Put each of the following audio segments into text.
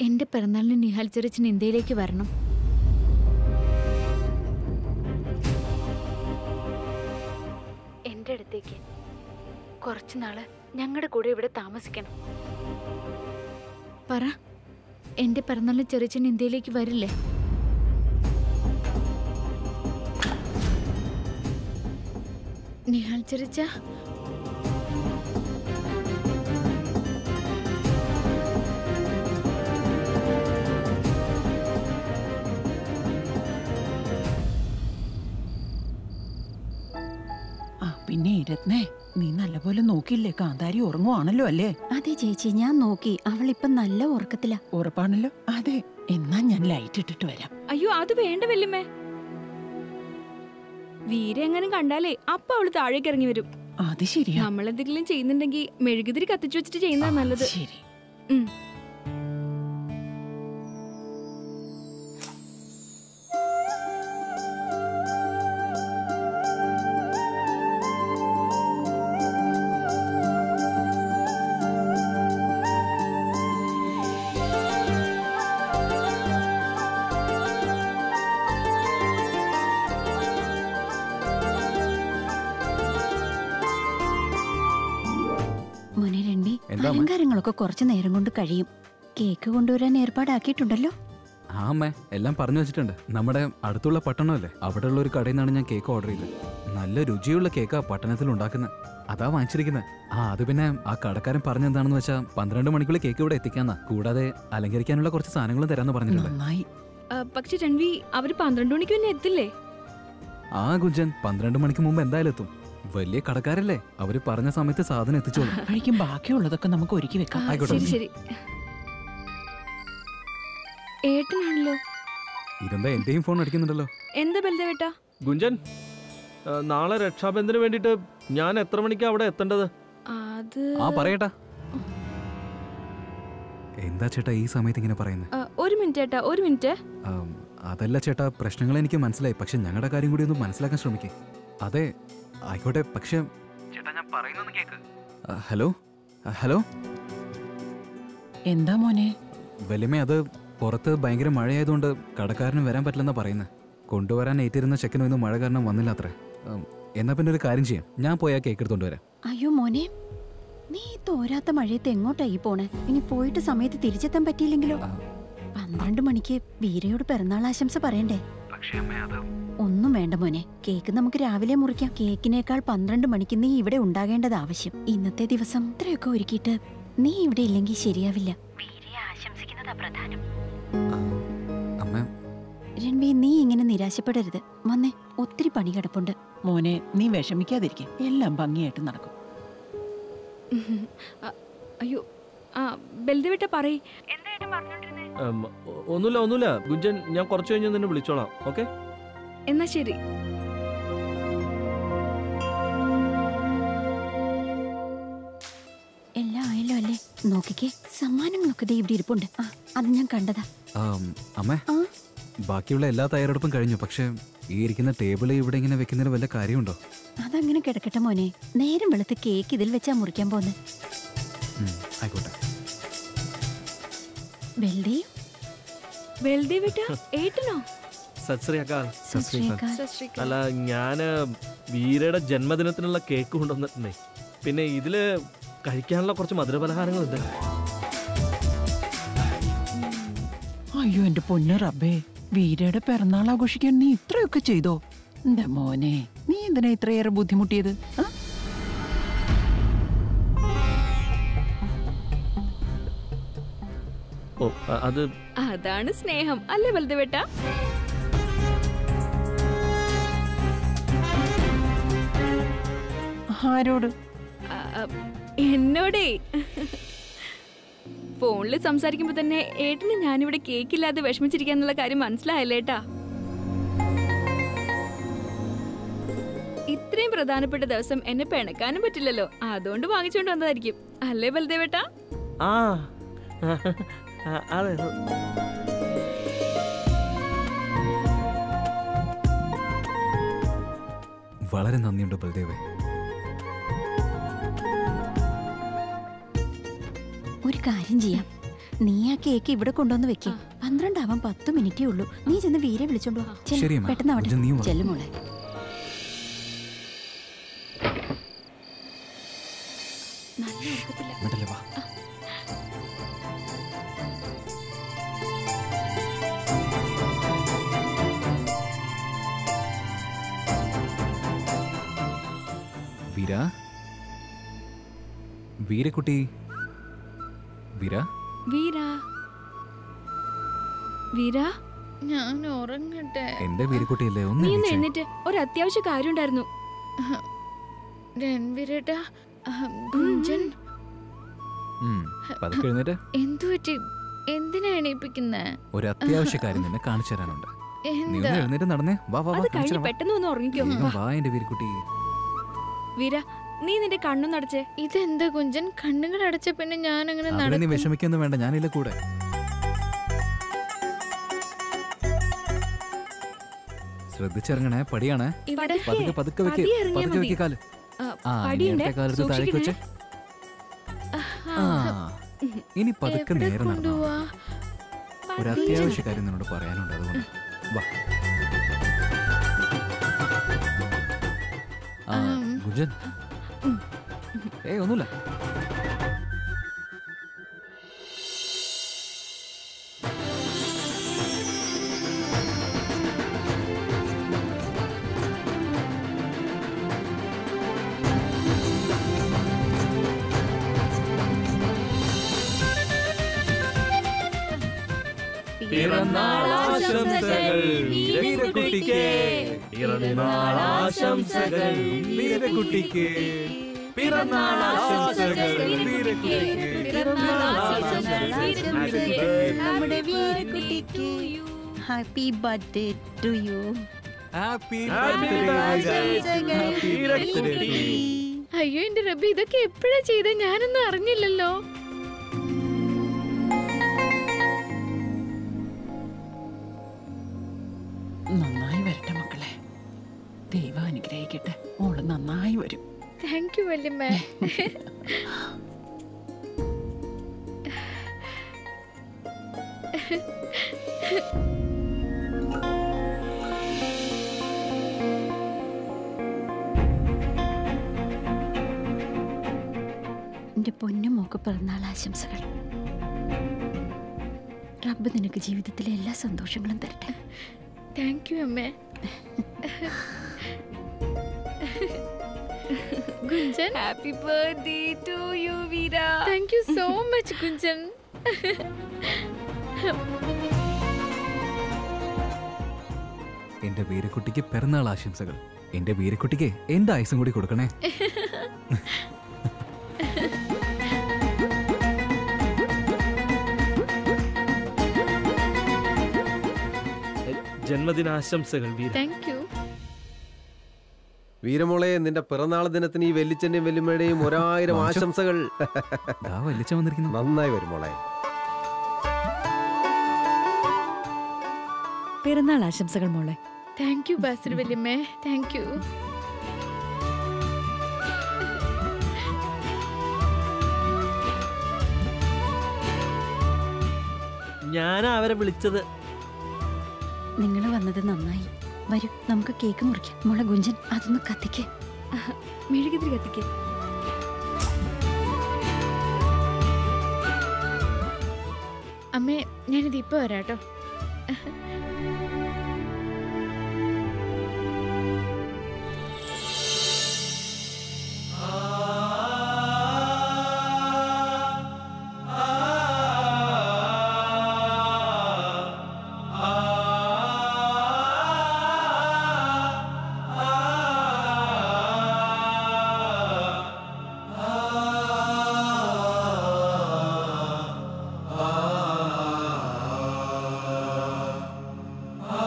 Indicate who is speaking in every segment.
Speaker 1: എന്റെ പിറന്നാളിന് നിഹാൽ ചെറിച്ചൻ ഇന്ത്യയിലേക്ക് വരണം എന്റെ അടുത്തേക്ക് കുറച്ചു നാള് ഞങ്ങളുടെ കൂടെ ഇവിടെ താമസിക്കണം പറ എന്റെ പിറന്നാളിന് ചെറിച്ചൻ ഇന്ത്യയിലേക്ക് വരില്ലേ നിഹാൽ ചെറിച്ച
Speaker 2: ആ പിന്നെ രത്നേ നീ നല്ലപോലെ നോക്കിയില്ലേ കാന്താരി ഉറങ്ങുവാണല്ലോ അല്ലേ
Speaker 3: അതെ ചേച്ചി ഞാൻ നോക്കി അവൾ ഇപ്പൊ നല്ല ഉറക്കത്തില
Speaker 2: ഉറപ്പാണല്ലോ അതെ എന്നാ ഞാൻ ലൈറ്റ് ഇട്ടിട്ട് വരാം
Speaker 4: അയ്യോ അത് വേണ്ട വല്യമ്മേ വീര എങ്ങനെ കണ്ടാലേ അപ്പൊ അവള് താഴേക്ക് ഇറങ്ങി വരും
Speaker 2: അത് ശരിയാ
Speaker 4: നമ്മൾ എന്തെങ്കിലും ചെയ്യുന്നുണ്ടെങ്കിൽ മെഴുകുതിരി കത്തിച്ചു വെച്ചിട്ട് ചെയ്യുന്നതാ
Speaker 2: ആ,
Speaker 4: നല്ലത്
Speaker 2: ശരി
Speaker 4: ഉം.
Speaker 3: മോനെ രൺബി
Speaker 5: എന്താ അമ്മേ?
Speaker 3: അലങ്കാരങ്ങളൊക്കെ കുറച്ചു നേരം കൊണ്ട് കഴിയും കേക്ക് കൊണ്ടുവരാൻ ഏർപ്പാടാക്കിയിട്ടുണ്ടല്ലോ
Speaker 5: ആ അമ്മേ എല്ലാം പറഞ്ഞു വെച്ചിട്ടുണ്ട് നമ്മുടെ അടുത്തുള്ള പട്ടണമല്ലേ അവിടെയുള്ള ഒരു കടയിൽ നിന്നാണ് ഞാൻ കേക്ക് ഓർഡർ ചെയ്തത് നല്ല രുചിയുള്ള കേക്കാ പട്ടണത്തിൽ ഉണ്ടാക്കുന്നത് അതാ വാങ്ങിച്ചിരിക്കുന്നത് ആ അത് പിന്നെ ആ കടക്കാരൻ പറഞ്ഞെന്താണെന്ന് വെച്ചാൽ പന്ത്രണ്ട് മണിക്കുള്ളിൽ കേക്ക് ഇവിടെ എത്തിക്കാന്നാ കൂടാതെ അലങ്കരിക്കാനുള്ള കുറച്ച് സാധനങ്ങളും തരാന്ന് പറഞ്ഞിട്ടുണ്ട്
Speaker 2: നന്നായി
Speaker 4: ആ, പക്ഷെ രൺവി അവര് പന്ത്രണ്ട് മണിക്ക് പിന്നെ എത്തില്ലേ
Speaker 5: ആ ഗുഞ്ചൻ പന്ത്രണ്ട് മണിക്ക് മുമ്പ് എന്തായാലും എത്തും വലിയ കടക്കാരല്ലേ അവര് പറഞ്ഞ സമയത്ത് സാധനം എത്തിച്ചോളും
Speaker 2: കഴിക്കും ബാക്കിയുള്ളതൊക്കെ നമുക്ക് ഒരുക്കി
Speaker 4: ആ,
Speaker 2: വെക്കാം
Speaker 5: ആയിക്കോട്ടെ.
Speaker 4: ശരി ശരി ഏട്ടനാണല്ലോ
Speaker 5: ഇതെന്താ എന്റെയും ഫോൺ അടിക്കുന്നുണ്ടല്ലോ
Speaker 4: എന്താ ബലദേവേട്ടാ
Speaker 6: ഗുഞ്ചൻ ആ, നാളെ രക്ഷാബന്ധന് വേണ്ടിയിട്ട് ഞാൻ എത്ര മണിക്കാ അവിടെ എത്തേണ്ടത്
Speaker 4: അത്
Speaker 5: ആ പറയട്ടാ എന്താ ചേട്ടാ ഈ സമയത്ത് ഇങ്ങനെ പറയുന്നത്
Speaker 4: ആ, ഒരു മിനിറ്റ് ഏട്ടാ ഒരു മിനിറ്റ്
Speaker 5: ആം, അതല്ല ചേട്ടാ പ്രശ്നങ്ങൾ എനിക്ക് മനസ്സിലായി പക്ഷെ ഞങ്ങളുടെ കാര്യം കൂടി ഒന്ന് മനസ്സിലാക്കാൻ ശ്രമിക്കേ അതെ ആയിക്കോട്ടെ പക്ഷെ ചേട്ടാ ഞാൻ പറയുന്നൊന്ന് കേക്ക് ഹലോ ആ, ഹലോ
Speaker 2: എന്താ മോനെ
Speaker 5: വലിയമേ അത് പുറത്ത് ഭയങ്കര മഴയായതുകൊണ്ട് കടക്കാരന് വരാൻ പറ്റില്ലെന്നാ പറയുന്നത് കൊണ്ടുവരാൻ ഏറ്റിരുന്ന ചെക്കനും ഇന്ന് മഴ കാരണം വന്നില്ല അത്രേ ആം, എന്നാ പിന്നെ ഒരു കാര്യം ചെയ്യാം ഞാൻ പോയി ആ കേക്ക് എടുത്തോണ്ട് വരാം
Speaker 3: അയ്യോ മോനെ നീ ഈ തോരാത്ത മഴയത്ത് എങ്ങോട്ടായി പോണേ ഇനി പോയിട്ട് സമയത്ത് തിരിച്ചെത്താൻ പറ്റിയില്ലെങ്കിലോ
Speaker 5: ആ.
Speaker 3: പന്ത്രണ്ട് മണിക്ക് വീരയോട് പിറന്നാൾ ആശംസ പറയണ്ടേ
Speaker 5: പക്ഷേ അമ്മേ അത്
Speaker 3: ഒന്നും വേണ്ട മോനെ കേക്ക് നമുക്ക് രാവിലെ മുറിക്കാം കേക്കിനേക്കാൾ പന്ത്രണ്ട് മണിക്ക് നീ ഇവിടെ ഉണ്ടാകേണ്ടത് ആവശ്യം ഇന്നത്തെ ദിവസം ഇത്രയൊക്കെ ഒരുക്കിയിട്ട് നീ ഇവിടെ ഇല്ലെങ്കിൽ ശരിയാവില്ല വീരയെ ആശംസിക്കുന്നതാ പ്രധാനം
Speaker 5: അമ്മ
Speaker 3: രൺവി നീ ഇങ്ങനെ നിരാശപ്പെടരുത് വന്നേ ഒത്തിരി പണി കിടപ്പുണ്ട്
Speaker 2: മോനെ നീ വിഷമിക്കാതിരിക്കെ എല്ലാം ഭംഗിയായിട്ട് നടക്കും
Speaker 4: ഉം. ആ, അയ്യോ ആ ബലദേവേട്ട പറയ് എന്താ ഏട്ടൻ പറഞ്ഞോണ്ടിരുന്നേ
Speaker 6: ഉം, ഒ- ഒന്നുമില്ല ഒന്നുമില്ല ഗുഞ്ചൻ ഞാൻ കുറച്ച് കഴിഞ്ഞ് നിന്നെ വിളിച്ചോളാം ഓക്കെ
Speaker 4: എന്നാ ശരി
Speaker 3: എല്ലാം ആയല്ലോ അല്ലേ നോക്കിക്കേ സമ്മാനങ്ങളൊക്കെ ദേ ഇവിടെ ഇരിപ്പുണ്ട് ആ അത് ഞാൻ കണ്ടതാ
Speaker 5: ആം, അമ്മേ
Speaker 3: ആ
Speaker 5: ബാക്കിയുള്ള എല്ലാ തയ്യാറെടുപ്പും കഴിഞ്ഞു പക്ഷേ ഈ ഇരിക്കുന്ന ടേബിൾ ഇവിടെ ഇങ്ങനെ വെക്കുന്നതിന് വല്ല കാര്യമുണ്ടോ
Speaker 3: അതങ്ങനെ കിടക്കട്ടെ മോനെ നേരം വെളുത്ത് കേക്ക് ഇതിൽ വെച്ചാ മുറിക്കാൻ പോന്നെ
Speaker 5: ഉം, ആയിക്കോട്ടെ
Speaker 3: വെൽദേ
Speaker 4: ബലദേവേട്ട ഏട്ടനോ
Speaker 6: സത്ശ്രീയക്കാൽ
Speaker 5: സത് ശ്രീ അകാൽ.
Speaker 4: സത് ശ്രീ അകാൽ.
Speaker 6: അല്ല ഞാൻ വീരയുടെ ജന്മദിനത്തിനുള്ള കേക്ക് കൊണ്ടുവന്നിട്ടുണ്ടേ പിന്നെ ഇതില് കഴിക്കാനുള്ള കുറച്ച് മധുരപലഹാരങ്ങളുണ്ട്
Speaker 2: അയ്യോ എന്റെ പൊന്നു റബ്ബേ വീരയുടെ പിറന്നാൾ ആഘോഷിക്കാൻ നീ ഇത്രയൊക്കെ ചെയ്തോ എന്റെ മോനെ നീ എന്തിനാ ഇത്രയേറെ ബുദ്ധിമുട്ടിയത് ആ?
Speaker 6: ഓ അ- അത്
Speaker 4: അതാണ് സ്നേഹം അല്ലേ ബലദേവേട്ട
Speaker 2: ആരോട്
Speaker 4: ആ, ആ, എന്നോടേ ഫോണിൽ സംസാരിക്കുമ്പോ തന്നെ ഏട്ടന് ഞാനിവിടെ കേക്കില്ലാതെ വിഷമിച്ചിരിക്കാന്നുള്ള കാര്യം മനസ്സിലായല്ലേ ഏട്ടാ ഇത്രയും പ്രധാനപ്പെട്ട ദിവസം എന്നെ പിണക്കാനും പറ്റില്ലല്ലോ അതുകൊണ്ട് വാങ്ങിച്ചുകൊണ്ട് വന്നതായിരിക്കും അല്ലേ ബലദേവേട്ടാ
Speaker 6: ആ ആ, അതെ
Speaker 5: വളരെ നന്ദിയുണ്ട് ബൽദേവേ
Speaker 3: ഒരു കാര്യം ചെയ്യാം നീ ആ കേക്ക് ഇവിടെ കൊണ്ടുവന്ന് വെക്ക് പന്ത്രണ്ടാവാൻ പത്ത് മിനിറ്റേ ഉള്ളൂ നീ ചെന്ന് വീരെ വിളിച്ചോണ്ടോ
Speaker 5: ശരി, അമ്മ.
Speaker 3: പെട്ടെന്ന് അവിടെ
Speaker 5: ഇത് നീ വാ.
Speaker 3: ചെല്ലുമോളെ
Speaker 4: നല്ല ഉറക്കത്തില്ല
Speaker 5: എന്നിട്ടല്ലേ വാ വീര വീരക്കുട്ടി വീര
Speaker 4: വീര വീര
Speaker 1: ഞാൻ ഉറങ്ങട്ടെ
Speaker 5: എന്റെ വീരക്കുട്ടിയല്ലേ ഒന്ന്
Speaker 4: നീ ഒന്ന്
Speaker 5: എണീച്ചേ.
Speaker 4: എഴുന്നേറ്റ് ഒരു അത്യാവശ്യ കാര്യം ഉണ്ടായിരുന്നു
Speaker 1: രൺവീരേട്ടാ അഹം, കുഞ്ചൻ
Speaker 5: ഉം, പതുക്കെ എഴുന്നേറ്റ്
Speaker 1: എന്തു പറ്റി എന്തിനാ എണീപ്പിക്കുന്നേ
Speaker 5: ഒരു അത്യാവശ്യ കാര്യം നിന്നെ കാണിച്ചു തരാനുണ്ട് നീ
Speaker 1: എന്താ
Speaker 5: ഒന്ന് എഴുന്നേറ്റ് നടന്നേ വാ വാ വാ
Speaker 4: അത്
Speaker 5: കാണിച്ചു
Speaker 4: കഴിഞ്ഞ്
Speaker 5: തരാം, വാ.
Speaker 4: പെട്ടെന്ന് ഒന്ന് ഉറങ്ങിക്കോ
Speaker 5: വേഗം
Speaker 4: വാ.
Speaker 5: വാ എന്റെ വീരക്കുട്ടി
Speaker 4: വീര നീ നിന്റെ കണ്ണും നടച്ചേ
Speaker 1: ഇതെന്താ കുഞ്ചൻ കണ്ണുകൾ അടച്ച പിന്നെ ഞാൻ അങ്ങനെ
Speaker 5: അവിടെ നീ
Speaker 1: നടക്കും
Speaker 5: വിഷമിക്കൊന്നും വേണ്ട ഞാനില്ല കൂടെ ശ്രദ്ധിച്ചിറങ്ങണേ പടിയാണേ
Speaker 1: ഇവിടെ
Speaker 5: പതുക്കെ പതുക്കെ വെക്ക്
Speaker 4: പതിയെ ഇറങ്ങിയാ
Speaker 5: പതുക്കെ
Speaker 4: മതി.
Speaker 5: വെക്ക് കാല്
Speaker 4: ആ,
Speaker 5: ആ
Speaker 4: പടിയുണ്ട്.
Speaker 5: നേരത്തെ കാലത്ത് താഴേക്ക് വെച്ച് ആ ഇനി പതുക്കെ
Speaker 1: എവിടെ
Speaker 5: നേരെ നടന്നോ
Speaker 1: കൊണ്ടുപോവാ
Speaker 5: ഒരു അത്യാവശ്യ കാര്യം നിന്നോട് പറയാനുണ്ട് അതുകൊണ്ട് വാ ആ ഗുജൻ ഏയ് ഒന്നുമില്ല
Speaker 6: പിറന്നാളാശംസകൾ വീരക്കുട്ടിക്ക് പിറന്നാളാശംസകൾ വീരക്കുട്ടിക്ക് പിറന്നാളാശംസകൾ വീരക്കുട്ടിക്ക് പിറന്നാളാശംസകൾ വീരക്കുട്ടിക്ക്
Speaker 3: നമ്മുടെ വീരക്കുട്ടിക്ക് happy birthday to you
Speaker 5: happy
Speaker 6: Happy birthday, വീരക്കുട്ടി.
Speaker 1: അയ്യോ എന്റെ റബ്ബി ഇതൊക്കെ എപ്പോഴാ ചെയ്ത ഞാനൊന്നും അറിഞ്ഞില്ലല്ലോ
Speaker 2: നന്നായി വരട്ടെ മക്കളെ ദൈവം അനുഗ്രഹിക്കട്ടെ മോള് നന്നായി വരും
Speaker 1: താങ്ക് യു വല്യമ്മ
Speaker 3: എന്റെ പൊന്നു മോക്ക് പിറന്നാൾ ആശംസകൾ റബ്ബ് നിനക്ക് ജീവിതത്തിലെ എല്ലാ സന്തോഷങ്ങളും തരട്ടെ
Speaker 1: താങ്ക് യു അമ്മേ Gunjan
Speaker 4: happy birthday to you Veera
Speaker 1: thank you so much Gunjan
Speaker 5: എന്റെ വീരക്കുട്ടിക്ക് പിറന്നാൾ ആശംസകൾ എന്റെ വീരക്കുട്ടിക്ക് എന്റെ ആയുസും കൂടി കൊടുക്കണേ
Speaker 6: ജന്മദിനാശംസകൾ വീര
Speaker 1: താങ്ക് യു
Speaker 7: വീരമോളെ നിന്റെ പിറന്നാൾ ദിനത്തിന് ഈ വെല്ലിച്ചന്റെയും വെല്ലുമ്മയുടെയും ഒരായിരം
Speaker 5: വാങ്ങിച്ചോ.
Speaker 7: ആശംസകൾ
Speaker 5: ദാ വലിച്ച വന്നിരിക്കുന്നു
Speaker 7: നന്നായി വരും മോളെ
Speaker 8: പിറന്നാൾ ആശംസകൾ മോളെ
Speaker 1: താങ്ക് യു ബാസിർ വല്യമ്മേ താങ്ക് യു
Speaker 6: ഞാനാ അവരെ വിളിച്ചത്
Speaker 3: നിങ്ങൾ വന്നത് നന്നായി വരൂ നമുക്ക് കേക്ക് മുറിക്കാം മോളെ ഗുഞ്ചൻ അതൊന്ന് കത്തിക്ക്
Speaker 4: മെഴുകുതിരി കത്തിക്കേ
Speaker 1: അമ്മേ ഞാനിത് ഇപ്പൊ വരാട്ടോ
Speaker 7: ആ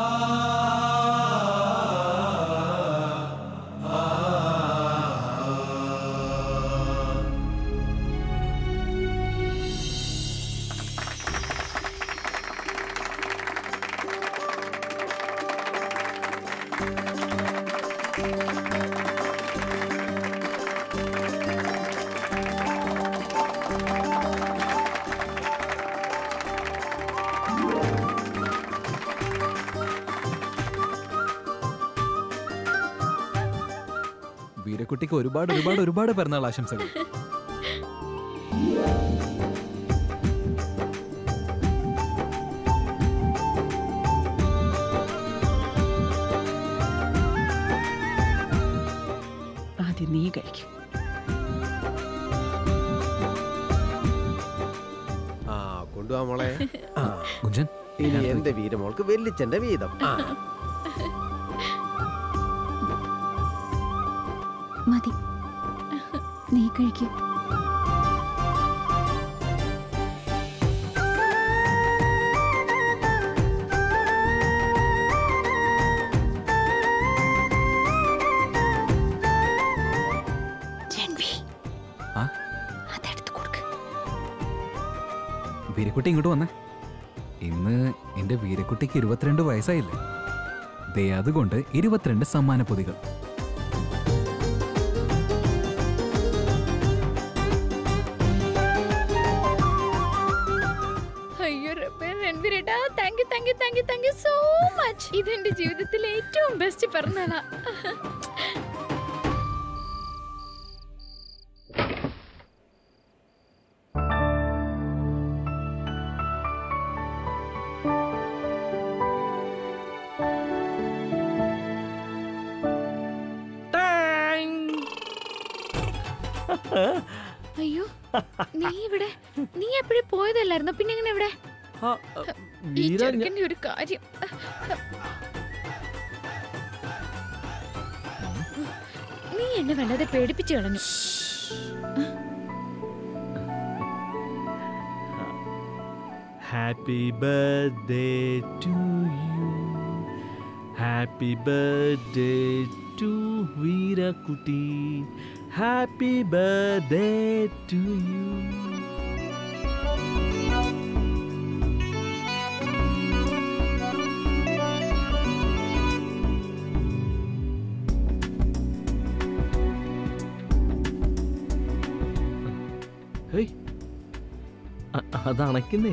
Speaker 5: വീരക്കുട്ടിക്ക് ഒരുപാട് ഒരുപാട് ഒരുപാട് പിറന്നാൾ ആശംസകൾ
Speaker 2: ആദ്യം നീ കഴിക്കും
Speaker 7: ആ കൊണ്ടുപോവാ മോളെ ആ
Speaker 5: ഗുഞ്ചൻ
Speaker 7: ഇനി എന്റെ വീരമോൾക്ക് വെല്ലിച്ചന്റെ വീതം ആ
Speaker 3: മതി നീ കഴിക്കും രൺവി
Speaker 5: ആ
Speaker 3: അതെടുത്ത് കൊടുക്ക്
Speaker 5: വീരക്കുട്ടി ഇങ്ങോട്ട് വന്നേ ഇന്ന് എന്റെ വീരക്കുട്ടിക്ക് ഇരുപത്തിരണ്ട് വയസ്സായില്ലേ ദേ അതുകൊണ്ട് ഇരുപത്തിരണ്ട് സമ്മാന പൊതികൾ
Speaker 1: അയ്യോ റബ്ബേ രൺവീരേട്ടാ thank you thank you thank you thank you so much ഇതെന്റെ ജീവിതത്തിലെ ഏറ്റവും ബെസ്റ്റ് പിറന്നാളാ അയ്യോ നീ ഇവിടെ നീ എപ്പോഴും പോയതല്ലായിരുന്നു പിന്നെ എങ്ങനെ ഇവിടെ
Speaker 6: ആ,
Speaker 1: ഈ
Speaker 6: വീര ഞാൻ-
Speaker 1: ചെറുക്കന്റെ ഒരു കാര്യം നീ എന്നെ വല്ലാതെ പേടിപ്പിച്ചു കളഞ്ഞു
Speaker 6: happy birthday to you happy birthday to Veerakutty happy birthday to you hey അ- അതണക്കുന്നേ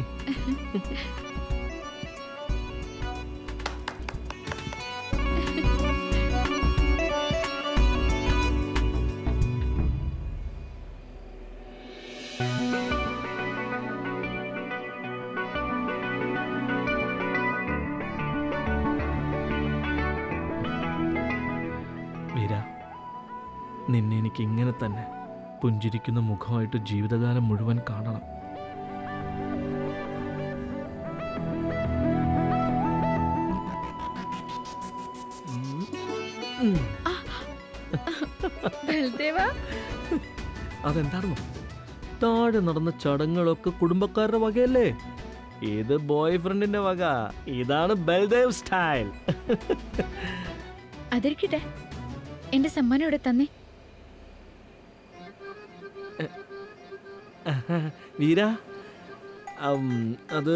Speaker 6: വീര നിന്നെ എനിക്ക് ഇങ്ങനെ തന്നെ പുഞ്ചിരിക്കുന്ന മുഖമായിട്ട് ജീവിതകാലം മുഴുവൻ കാണണം
Speaker 1: ബൽദേവ
Speaker 6: അതെന്താണെന്നോ താഴെ നടന്ന ചടങ്ങുകളൊക്കെ കുടുംബക്കാരുടെ വകയല്ലേ ഇത് ബോയ് ഫ്രണ്ടിന്റെ വക ഇതാണ് ബൽദേവ് സ്റ്റൈൽ
Speaker 1: അതിരിക്കട്ടെ എന്റെ സമ്മാനം ഇവിടെ തന്നേ
Speaker 6: വീര ഉം, അത്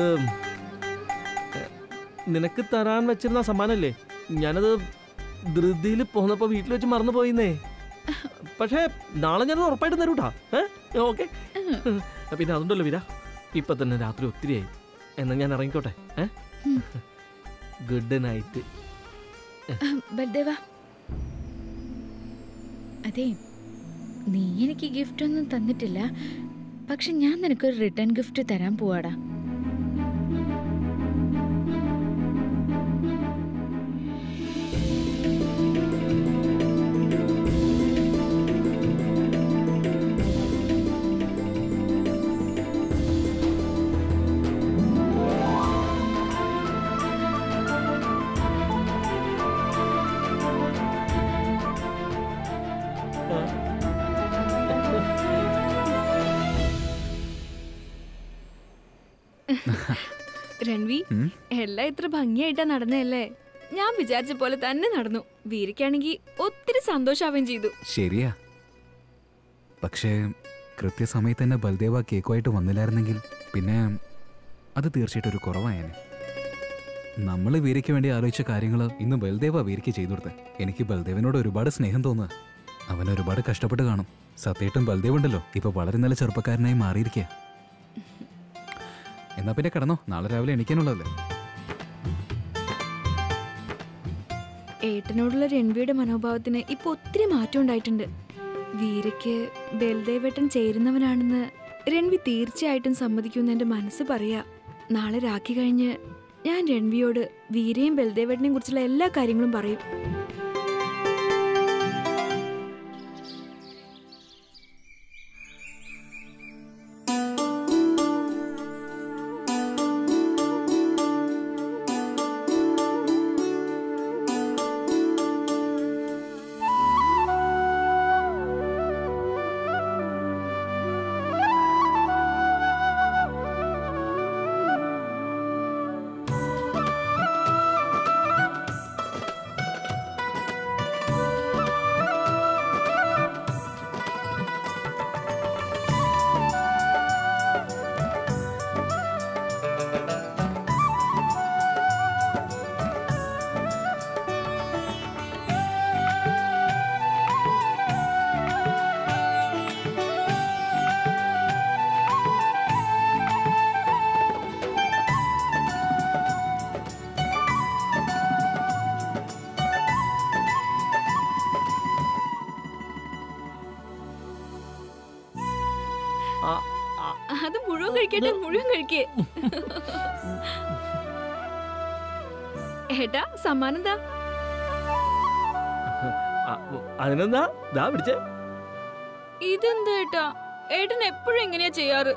Speaker 6: നിനക്ക് തരാൻ വെച്ചിരുന്ന സമ്മാനല്ലേ ഞാനത് ധൃതിയിൽ പോന്നപ്പോ വീട്ടിൽ വെച്ച് മറന്നു പോയിന്നേ പക്ഷേ നാളെ ഞാനത് ഉറപ്പായിട്ടും തരൂട്ടാ ഏ ഓക്കെ പിന്നെ അതുണ്ടല്ലോ വീര ഇപ്പൊ തന്നെ രാത്രി ഒത്തിരിയായി എന്നാ ഞാൻ ഇറങ്ങിക്കോട്ടെ ഏ
Speaker 1: ഉം.
Speaker 6: ഗുഡ് നൈറ്റ്
Speaker 1: ബൽദേവ അതെ നീ എനിക്ക് ഗിഫ്റ്റ് ഒന്നും തന്നിട്ടില്ല പക്ഷെ ഞാൻ നിനക്കൊരു റിട്ടേൺ ഗിഫ്റ്റ് തരാൻ പോവാടാ
Speaker 4: രൺവി
Speaker 5: ഉം?
Speaker 4: എല്ലാം ഇത്ര ഭംഗിയായിട്ടാ നടന്നല്ലേ ഞാൻ വിചാരിച്ച പോലെ തന്നെ നടന്നു വീരയ്ക്കാണെങ്കിൽ ഒത്തിരി സന്തോഷാവുകയും ചെയ്തു
Speaker 5: ശരിയാ പക്ഷേ കൃത്യസമയത്ത് തന്നെ ബൽദേവ കേക്കുമായിട്ട് വന്നില്ലായിരുന്നെങ്കിൽ പിന്നെ അത് തീർച്ചയായിട്ടും ഒരു കുറവായേനെ നമ്മൾ വീരയ്ക്ക് വേണ്ടി ആലോചിച്ച കാര്യങ്ങൾ ഇന്ന് ബൽദേവ വീരയ്ക്ക് ചെയ്തു കൊടുത്തത് എനിക്ക് ബൽദേവനോട് ഒരുപാട് സ്നേഹം തോന്നുക അവൻ ഒരുപാട് കഷ്ടപ്പെട്ട് കാണും സത്യമായിട്ടും ബൽദേവ് ഉണ്ടല്ലോ ഇപ്പൊ വളരെ നല്ല ചെറുപ്പക്കാരനായി മാറിയിരിക്കുക എന്നാ പിന്നെ കിടന്നോ നാളെ രാവിലെ എണീക്കാനുള്ളതല്ലേ
Speaker 4: ഏട്ടനോടുള്ള രൺവിയുടെ മനോഭാവത്തിന് ഇപ്പൊ ഒത്തിരി മാറ്റം ഉണ്ടായിട്ടുണ്ട് വീരയ്ക്ക് ബൽദേവേട്ടൻ ചേരുന്നവനാണെന്ന് രൺവി തീർച്ചയായിട്ടും സമ്മതിക്കുമെന്ന് എൻ്റെ മനസ്സ് പറയാ നാളെ രാഖി കഴിഞ്ഞ് ഞാൻ രൺവിയോട് വീരയും ബൽദേവേട്ടനെയും കുറിച്ചുള്ള എല്ലാ കാര്യങ്ങളും പറയും
Speaker 6: ആ, ആ,
Speaker 4: അത് മുഴുവൻ കഴിക്കട്ടെ മുഴുവൻ കഴിക്കേ ഏട്ടാ സമ്മാനം എന്താ
Speaker 6: ആ, അതിനെന്താ ദാ പിടിച്ചേ
Speaker 4: ഇതെന്താ ഏട്ടാ ഏട്ടൻ എപ്പോഴും എങ്ങനെയാ ചെയ്യാറ്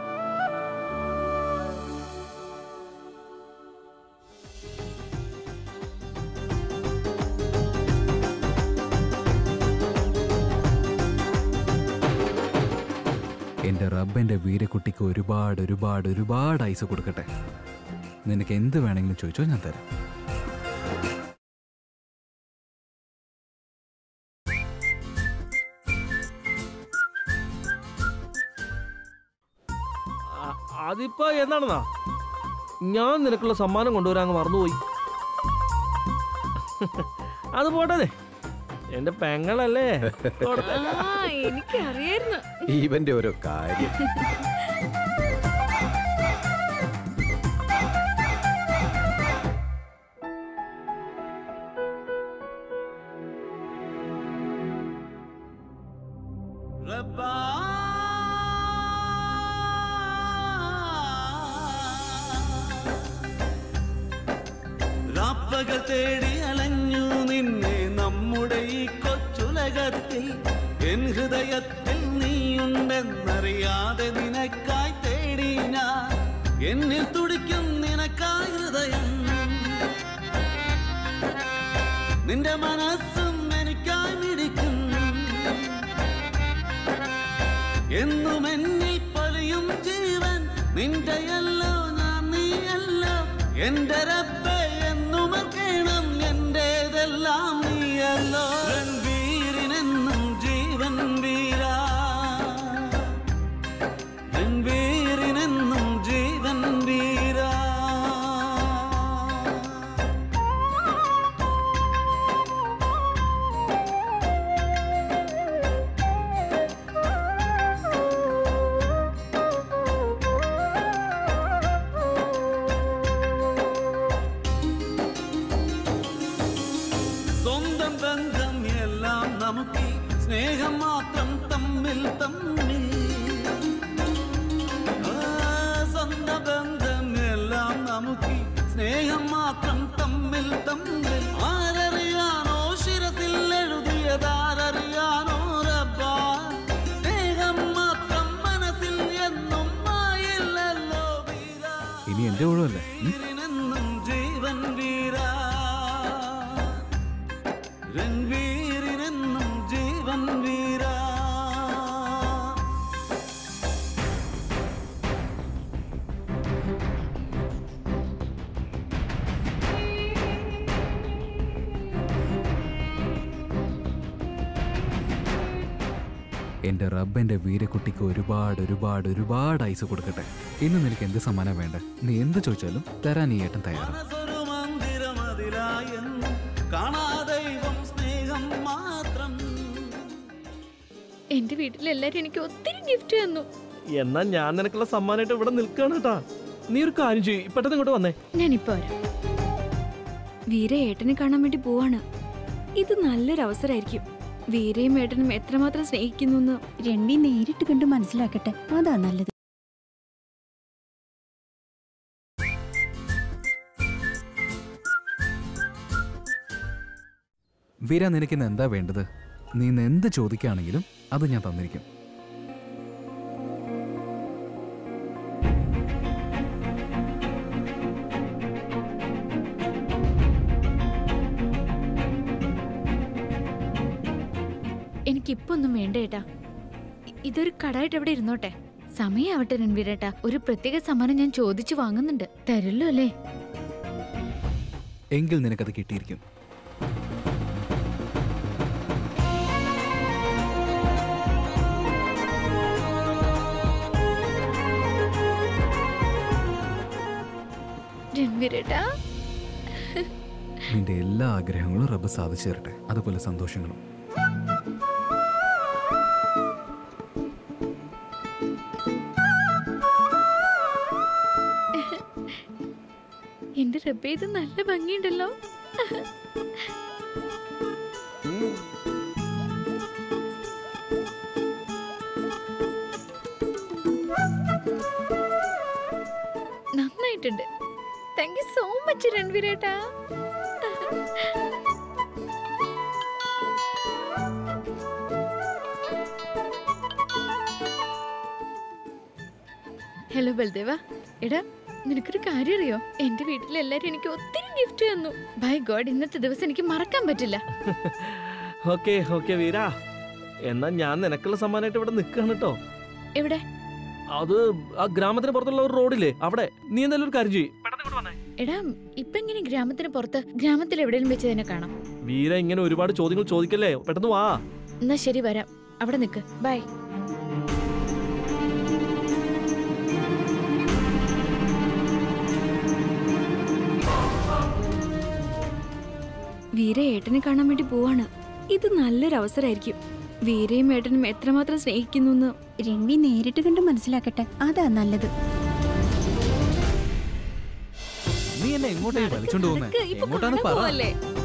Speaker 5: എന്റെ റബ്ബന്റെ വീരക്കുട്ടിക്ക് ഒരുപാട് ഒരുപാട് ഒരുപാട് ഐസ് കൊടുക്കട്ടെ നിനക്ക് എന്ത് വേണമെങ്കിലും ചോദിച്ചോ ഞാൻ തരാം
Speaker 6: ആ, അതിപ്പോ എന്താണെന്നാ ഞാൻ നിനക്കുള്ള സമ്മാനം കൊണ്ടുവരാൻ അങ്ങ് മറന്നുപോയി അത് പോട്ടെ എന്റെ പെങ്ങളല്ലേ കൊടുത്തേക്കാം.
Speaker 4: ആ എനിക്കറിയായിരുന്നു
Speaker 7: ഇവന്റെ ഓരോ കാര്യം
Speaker 8: രാപ്പകൽ തേടി അലഞ്ഞു നിന്നെ നമ്മുടെ ഈ കൊച്ചുലകത്തിൽ എൻ ഹൃദയത്തിൽ നീയുണ്ടെന്നറിയാതെ നിനക്കായി തേടി ഞാൻ എന്നിൽ തുടിക്കും നിനക്കായി ഹൃദയം നിന്റെ മനസ്സും എനിക്കായി മിടിക്കും എന്നും എന്നിൽ പൊലിയും ജീവൻ നിന്റെയല്ലോ ഞാൻ നീയല്ലോ എന്റെ റബ്ബെ എന്നും കേണം എന്റേതെല്ലാം നീയല്ലോ രൺവീരിനെന്നും ജീവൻ വീരാ രൺവീരിനെന്നും ജീവൻ വീരാ സ്വന്തം ബന്ധം എല്ലാം നമുക്ക് സ്നേഹം മാത്രം തമ്മിൽ തമ്മിൽ ആ, സ്വന്തം ബന്ധം എല്ലാം നമുക്ക് സ്നേഹം മാത്രം തമ്മിൽ തമ്മിൽ ആരറിയാനോ ശിരസിൽ എഴുതിയതാരറിയാനോ റബ്ബാ സ്നേഹം മാത്രം മനസ്സിൽ എന്നും ആയില്ലല്ലോ വീരാ
Speaker 5: ഇനി എന്റെ ഒഴിവല്ലേ ഉം?
Speaker 8: വീരനെന്നും ജീവൻ വീരാ രൺവീരനെന്നും ജീവൻ വീരാ
Speaker 5: എന്റെ റബ്ബന്റെ വീരക്കുട്ടിക്ക് ഒരുപാട് ഒരുപാട് ഒരുപാട് ഐസ് കൊടുക്കട്ടെ ഇന്ന് നിനക്ക് എന്ത് സമ്മാനം വേണ്ട നീ എന്ത് ചോദിച്ചാലും തരാൻ ഈ ഏട്ടൻ തയ്യാറാണ്
Speaker 8: മനസ്സൊരു മന്ദിരമതിലായെന്നും കാണാ ദൈവം സ്നേഹം മാത്രം
Speaker 4: എന്റെ വീട്ടിലെല്ലാരും എനിക്ക് ഒത്തിരി ഗിഫ്റ്റ് തന്നു
Speaker 6: എന്നാ ഞാൻ നിനക്കുള്ള സമ്മാനമായിട്ട് ഇവിടെ നിൽക്കാണ് കേട്ടാ നീ ഒരു കാര്യം ചെയ്യും പെട്ടെന്ന് ഇങ്ങോട്ട് വന്നേ
Speaker 4: ഞാനിപ്പോ വരാം വീര ഏട്ടനെ കാണാൻ വേണ്ടി പോവാണ് ഇത് നല്ലൊരു അവസരമായിരിക്കും വീരയും ഏട്ടനും എത്രമാത്രം സ്നേഹിക്കുന്നു എന്ന്
Speaker 3: രൺവി നേരിട്ട് കണ്ട് മനസ്സിലാക്കട്ടെ അതാ നല്ലത്
Speaker 5: വീര നിനക്കിന്ന് എന്താ വേണ്ടത് നീ ഇന്ന് എന്ത് ചോദിക്കുകയാണെങ്കിലും അത് ഞാൻ തന്നിരിക്കും
Speaker 1: എനിക്കിപ്പോ ഒന്നും വേണ്ട ഏട്ടാ ഇ- ഇതൊരു കടായിട്ട് എവിടെ ഇരുന്നോട്ടെ സമയാവട്ടെ രൺവീരേട്ടാ ഒരു പ്രത്യേക സമ്മാനം ഞാൻ ചോദിച്ചു വാങ്ങുന്നുണ്ട് തരല്ലോ അല്ലേ
Speaker 5: എങ്കിൽ നിനക്കത് കിട്ടിയിരിക്കും
Speaker 1: രൺവീരേട്ടാ
Speaker 5: നിന്റെ എല്ലാ ആഗ്രഹങ്ങളും റബ്ബ് സാധിച്ചു തരട്ടെ അതുപോലെ സന്തോഷങ്ങളും
Speaker 1: എന്റെ റബ്ബേ ഇത് നല്ല ഭംഗിയുണ്ടല്ലോ നന്നായിട്ടുണ്ട് താങ്ക് യു സോ മച്ച് രൺവീരേട്ടാ ഹലോ ബൽദേവ എടാ നിനക്കൊരു കാര്യം അറിയോ എന്റെ വീട്ടിൽ എല്ലാരും എനിക്ക് ഒത്തിരി ഗിഫ്റ്റ് തന്നു ബൈ ഗോഡ് ഇന്നത്തെ ദിവസം എനിക്ക് മറക്കാൻ പറ്റില്ല
Speaker 6: ഓക്കെ ഓക്കെ വീര എന്നാ ഞാൻ നിനക്കുള്ള സമ്മാനമായിട്ട് ഇവിടെ നിൽക്കുകയാണ് കേട്ടോ
Speaker 1: എവിടെ
Speaker 6: അത് ആ ഗ്രാമത്തിന് പുറത്തുള്ള ഒരു റോഡില്ലേ അവിടെ നീ എന്തായാലും ഒരു കാര്യം ചെയ്യ് പെട്ടെന്ന് ഇങ്ങോട്ട് വന്നേ
Speaker 1: എടാ ഇപ്പൊ ഇങ്ങനെ ഗ്രാമത്തിന് പുറത്ത് ഗ്രാമത്തിൽ എവിടെയും വെച്ച് തന്നെ കാണാം
Speaker 6: വീര ഇങ്ങനെ ഒരുപാട് ചോദ്യങ്ങൾ ചോദിക്കല്ലേ പെട്ടെന്ന് വാ
Speaker 1: എന്നാ ശരി വരാം അവിടെ നിക്ക് ബൈ
Speaker 4: വീര ഏട്ടനെ കാണാൻ വേണ്ടി പോവാണ് ഇത് നല്ലൊരു അവസരമായിരിക്കും വീരയും ഏട്ടനും എത്രമാത്രം സ്നേഹിക്കുന്നു എന്ന്
Speaker 3: രൺവി നേരിട്ട് കണ്ട് മനസ്സിലാക്കട്ടെ അതാ നല്ലത്
Speaker 5: നീ എന്നെ എങ്ങോട്ടേ വലിച്ചോണ്ട് പോകുന്നേ
Speaker 4: നടക്ക്, ഇപ്പൊ
Speaker 5: എങ്ങോട്ടാന്ന്
Speaker 4: കാണാൻ
Speaker 5: പറ
Speaker 4: പോവല്ലേ?